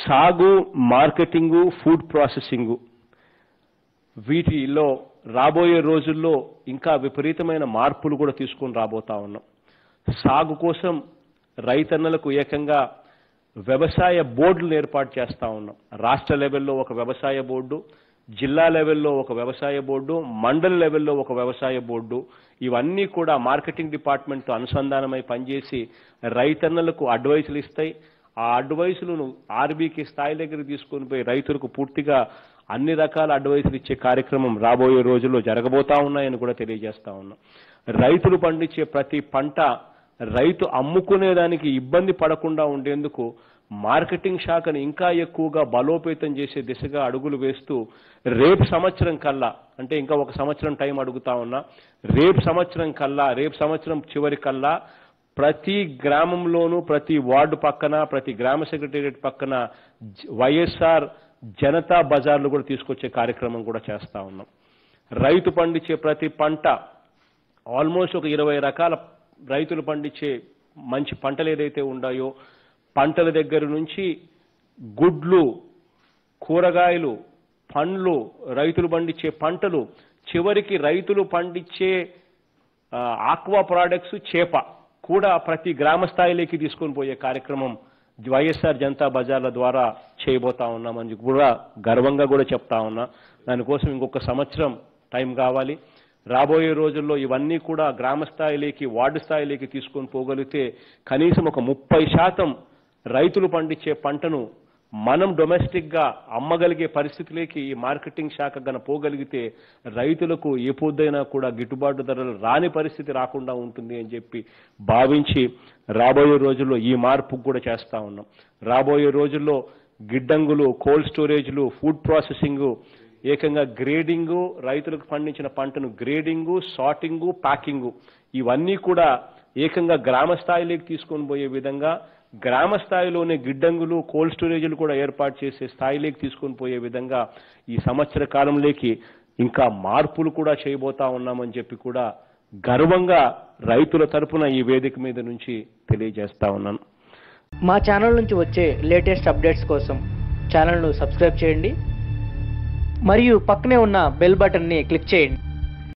సాగు marketing food processing వీటిలో రాబోయే రోజుల్లో ఇంకా విపరీతమైన మార్పులు కూడా తీసుకొని రాబోతా ఉన్నాం సాగు కోసం రైతన్నలకు ఏకంగా వ్యవసాయ బోర్డులను ఏర్పాటు చేస్తా ఉన్నాం రాష్ట్ర లెవెల్లో ఒక వ్యవసాయ బోర్డు జిల్లా లెవెల్లో ఒక వ్యవసాయ బోర్డు మండల లెవెల్లో ఒక వ్యవసాయ బోర్డు ఇవన్నీ కూడా మార్కెటింగ్ డిపార్ట్మెంట్తో అనుసంధానమై పనిచేసి రైతన్నలకు అడ్వైసులు ఇస్తాయి ఆ అడ్వైసులను ఆర్బీకి స్థాయి దగ్గర తీసుకొని పోయి రైతులకు పూర్తిగా అన్ని రకాల అడ్వైసులు ఇచ్చే కార్యక్రమం రాబోయే రోజుల్లో జరగబోతా ఉన్నాయని కూడా తెలియజేస్తా ఉన్నాం రైతులు పండించే ప్రతి పంట రైతు అమ్ముకునేదానికి ఇబ్బంది పడకుండా ఉండేందుకు మార్కెటింగ్ శాఖను ఇంకా ఎక్కువగా బలోపేతం చేసే దిశగా అడుగులు వేస్తూ రేపు సంవత్సరం కల్లా అంటే ఇంకా ఒక సంవత్సరం టైం అడుగుతా ఉన్నా రేపు సంవత్సరం కల్లా రేపు సంవత్సరం చివరి కల్లా ప్రతి గ్రామంలోనూ ప్రతి వార్డు పక్కన ప్రతి గ్రామ సెక్రటేరియట్ పక్కన జ- వైఎస్ఆర్ జనతా బజార్లు కూడా తీసుకొచ్చే కార్యక్రమం కూడా చేస్తా ఉన్నాం రైతు పండించే ప్రతి పంట ఆల్మోస్ట్ ఒక ఇరవై రకాల రైతులు పండించే మంచి పంటలు ఏదైతే ఉన్నాయో పంటల దగ్గర నుంచి గుడ్లు కూరగాయలు పండ్లు రైతులు పండించే పంటలు చివరికి రైతులు పండించే ఆ, ఆక్వా ప్రోడక్ట్స్ చేప కూడా ప్రతి గ్రామ స్థాయిలోకి తీసుకొని పోయే కార్యక్రమం వైఎస్ఆర్ జనతా బజార్ల ద్వారా చేయబోతా ఉన్నామని కూడా గర్వంగా కూడా చెప్తా ఉన్నా దానికోసం ఇంకొక సంవత్సరం టైం కావాలి రాబోయే రోజుల్లో ఇవన్నీ కూడా గ్రామ స్థాయిలోకి వార్డు స్థాయిలోకి తీసుకొని పోగలిగితే కనీసం ఒక ముప్పై శాతం రైతులు పండించే పంటను మనం డొమెస్టిక్ గా అమ్మగలిగే పరిస్థితిలోకి ఈ మార్కెటింగ్ శాఖ గన పోగలిగితే రైతులకు ఏ పొద్దైనా కూడా గిట్టుబాటు ధరలు రాని పరిస్థితి రాకుండా ఉంటుంది అని చెప్పి భావించి రాబోయే రోజుల్లో ఈ మార్పు కూడా చేస్తా ఉన్నాం రాబోయే రోజుల్లో గిడ్డంగులు కోల్డ్ స్టోరేజ్లు ఫుడ్ ప్రాసెసింగ్ ఏకంగా గ్రేడింగు రైతులకు పండించిన పంటను గ్రేడింగు సార్టింగు ప్యాకింగు ఇవన్నీ కూడా ఏకంగా గ్రామ స్థాయిలోకి తీసుకొని పోయే విధంగా గ్రామ స్థాయిలోనే గిడ్డంగులు కోల్డ్ స్టోరేజీలు కూడా ఏర్పాటు చేసే స్థాయిలోకి తీసుకొని పోయే విధంగా ఈ సంవత్సర కాలంలోకి ఇంకా మార్పులు కూడా చేయబోతా ఉన్నామని చెప్పి కూడా గర్వంగా రైతుల తరపున ఈ వేదిక మీద నుంచి తెలియజేస్తా ఉన్నాను మా ఛానల్ నుంచి వచ్చే లేటెస్ట్ అప్డేట్స్ కోసం ఛానల్ను సబ్స్క్రైబ్ చేయండి మరియు పక్కనే ఉన్న బెల్ బటన్ని క్లిక్ చేయండి